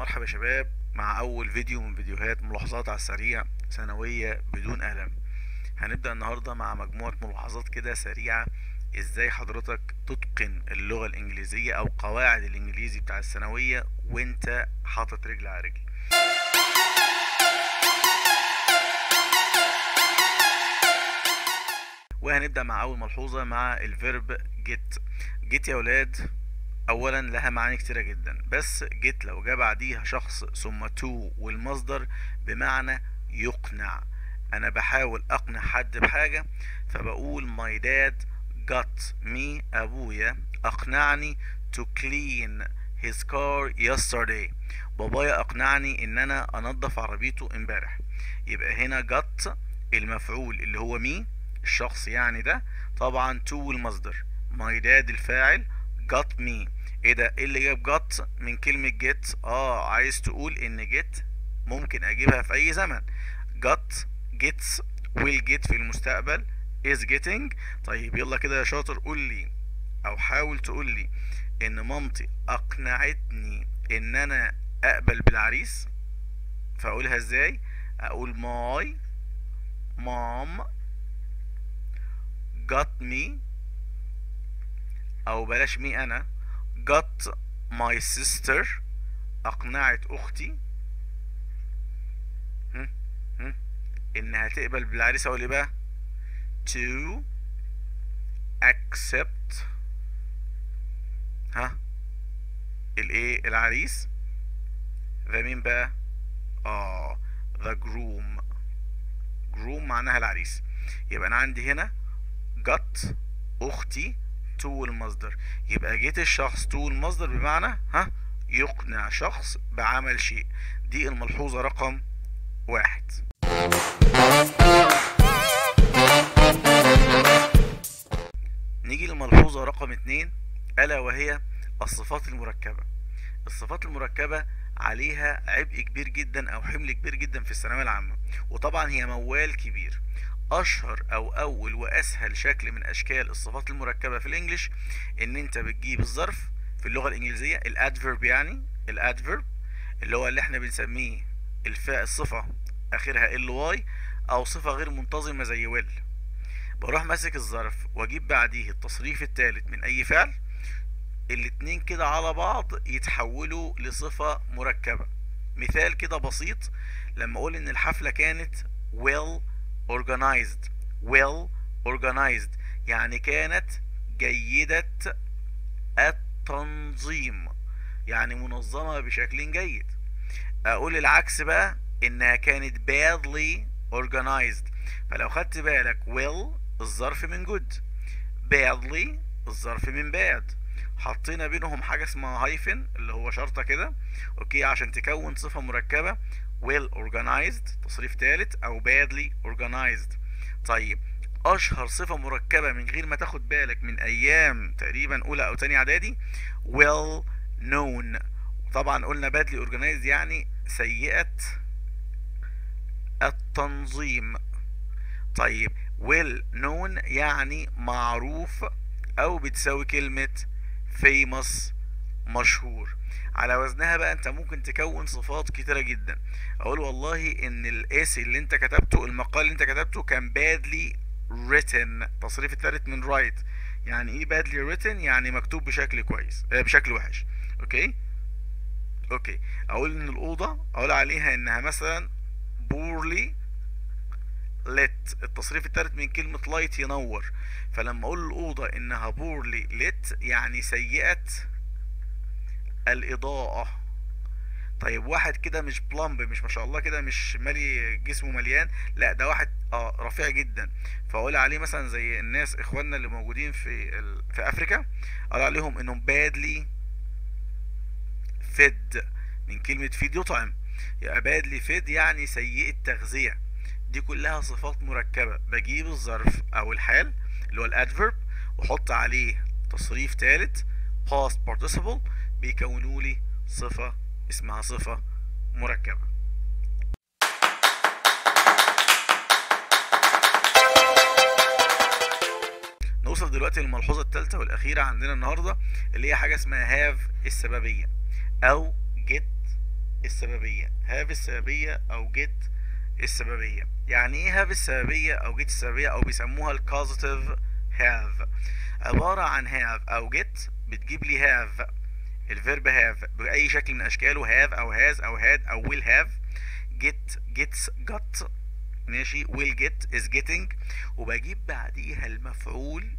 مرحبا يا شباب مع أول فيديو من فيديوهات ملاحظات على السريع ثانوية بدون ألم هنبدأ النهاردة مع مجموعة ملاحظات كده سريعة ازاي حضرتك تتقن اللغة الإنجليزية أو قواعد الإنجليزي بتاع الثانوية وانت حاطط رجل على رجل وهنبدأ مع أول ملحوظة مع الفيرب get get يا ولاد اولا لها معاني كتيرة جدا بس جيت لو جه بعديها شخص ثم تو والمصدر بمعنى يقنع انا بحاول اقنع حد بحاجة فبقول my dad got me ابويا اقنعني to clean his car yesterday بابايا اقنعني ان انا انضف عربيته امبارح يبقى هنا got المفعول اللي هو مي الشخص يعني ده طبعا to المصدر my dad الفاعل got me ايه ده ايه اللي جاب got من كلمة get اه عايز تقول ان get ممكن اجيبها في اي زمن got gets will get في المستقبل is getting طيب يلا كده يا شاطر قول لي او حاول تقول لي ان مامتي اقنعتني ان انا اقبل بالعريس فاقولها ازاي اقول my mom got me او بلاش مي انا got my sister اقنعت اختي هم؟ هم؟ انها تقبل بالعريس اقول ايه بقى to accept ها الايه العريس ده مين بقى اه the groom groom معناها العريس يبقى انا عندي هنا got اختي تو المصدر يبقى جيت الشخص تو المصدر بمعنى ها يقنع شخص بعمل شيء دي الملحوظة رقم واحد نيجي للملحوظة رقم اتنين ألا وهي الصفات المركبة الصفات المركبة عليها عبء كبير جدا أو حمل كبير جدا في الثانوية العامة وطبعا هي موال كبير اشهر او اول واسهل شكل من اشكال الصفات المركبه في الانجليش ان انت بتجيب الظرف في اللغه الانجليزيه الادفيرب يعني الادفيرب اللي هو اللي احنا بنسميه الفاء الصفه اخرها ال واي او صفه غير منتظمه زي ويل بروح ماسك الظرف واجيب بعديه التصريف الثالث من اي فعل الاتنين كده على بعض يتحولوا لصفه مركبه مثال كده بسيط لما اقول ان الحفله كانت well organized well organized يعني كانت جيدة التنظيم يعني منظمة بشكل جيد اقول العكس بقى انها كانت badly organized فلو خدت بالك well الظرف من good badly الظرف من bad حطينا بينهم حاجة اسمها هايفن اللي هو شرطة كده اوكي عشان تكون صفة مركبة well organized تصريف ثالث او badly organized طيب اشهر صفة مركبة من غير ما تاخد بالك من ايام تقريبا اولى او تانية اعدادي well known طبعا قلنا badly organized يعني سيئة التنظيم طيب well known يعني معروف او بتساوي كلمة famous مشهور على وزنها بقى انت ممكن تكون صفات كتيرة جدا اقول والله ان الاسي اللي انت كتبته المقال اللي انت كتبته كان badly written تصريف الثالث من write يعني ايه badly written يعني مكتوب بشكل كويس اه بشكل وحش اوكي اوكي اقول ان الاوضة اقول عليها انها مثلا poorly lit التصريف الثالث من كلمة light ينور فلما اقول الاوضة انها poorly lit يعني سيئة الإضاءة طيب واحد كده مش بلمب مش ما شاء الله كده مش مالي جسمه مليان لا ده واحد اه رفيع جدا فاقول عليه مثلا زي الناس اخواننا اللي موجودين في ال... في افريكا اقول عليهم انهم بادلي فيد من كلمة فيد يطعم يبقى بادلي فيد يعني سيء التغذية دي كلها صفات مركبة بجيب الظرف او الحال اللي هو الادفيرب واحط عليه تصريف ثالث past participle بيكونوا لي صفة اسمها صفة مركبة نوصل دلوقتي للملحوظة الثالثة والأخيرة عندنا النهاردة اللي هي حاجة اسمها have السببية أو get السببية have السببية او get السببية يعني ايه have السببية او get السببية او بيسموها الكوزيتيف have عبارة عن have او get بتجيب لي have الفيرب have بأي شكل من أشكاله have أو has أو had أو will have get gets got ماشي will get is getting وبجيب بعديها المفعول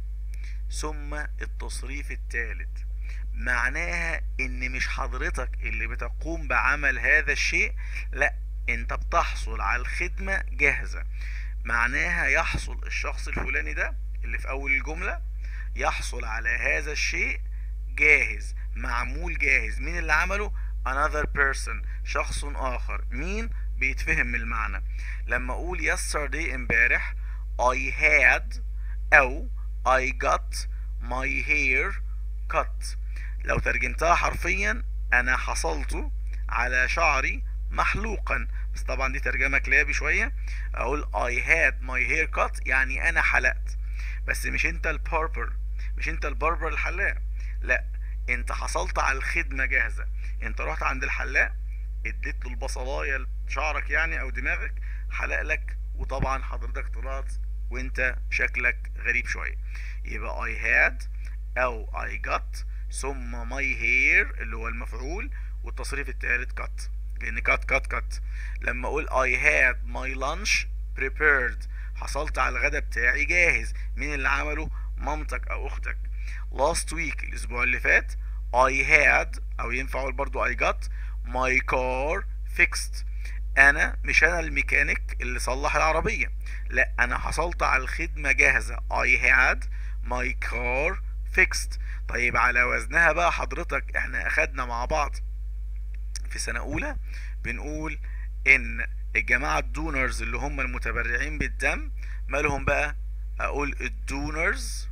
ثم التصريف الثالث معناها ان مش حضرتك اللي بتقوم بعمل هذا الشيء لا انت بتحصل على الخدمة جاهزة معناها يحصل الشخص الفلاني ده اللي في اول الجملة يحصل على هذا الشيء جاهز معمول جاهز مين اللي عمله another person شخص اخر مين بيتفهم من المعنى لما اقول yesterday امبارح I had او I got my hair cut لو ترجمتها حرفيا انا حصلت على شعري محلوقا بس طبعا دي ترجمة كلابي شوية اقول I had my hair cut يعني انا حلقت بس مش انت الباربر مش انت الباربر الحلاق لا انت حصلت على الخدمة جاهزة انت رحت عند الحلاق اديت له البصلاية شعرك يعني او دماغك حلق لك وطبعا حضرتك طلعت وانت شكلك غريب شوية يبقى I had او I got ثم my hair اللي هو المفعول والتصريف الثالث cut لان cut cut cut لما اقول I had my lunch prepared حصلت على الغداء بتاعي جاهز مين اللي عمله مامتك او اختك last week الاسبوع اللي فات I had او ينفع اقول برضو I got my car fixed انا مش انا الميكانيك اللي صلح العربية لا انا حصلت على الخدمة جاهزة I had my car fixed طيب على وزنها بقى حضرتك احنا اخدنا مع بعض في سنة اولى بنقول ان الجماعة الدونرز اللي هم المتبرعين بالدم مالهم بقى اقول الدونرز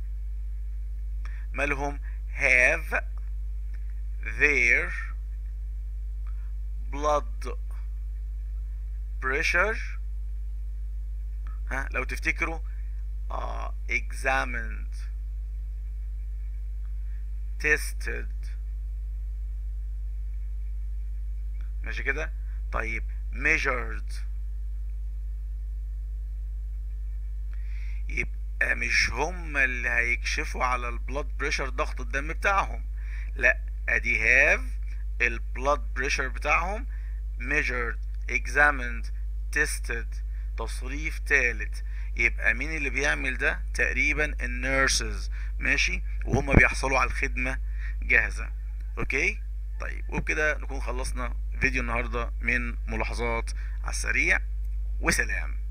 مالهم have their blood pressure ها لو تفتكروا uh, examined tested ماشي كده طيب measured يبقى مش هم اللي هيكشفوا على البلاد بريشر ضغط الدم بتاعهم لا ادي have البلاد بريشر بتاعهم measured examined tested تصريف ثالث يبقى مين اللي بيعمل ده تقريبا النيرسز ماشي وهم بيحصلوا على الخدمة جاهزة اوكي طيب وبكده نكون خلصنا فيديو النهاردة من ملاحظات على السريع وسلام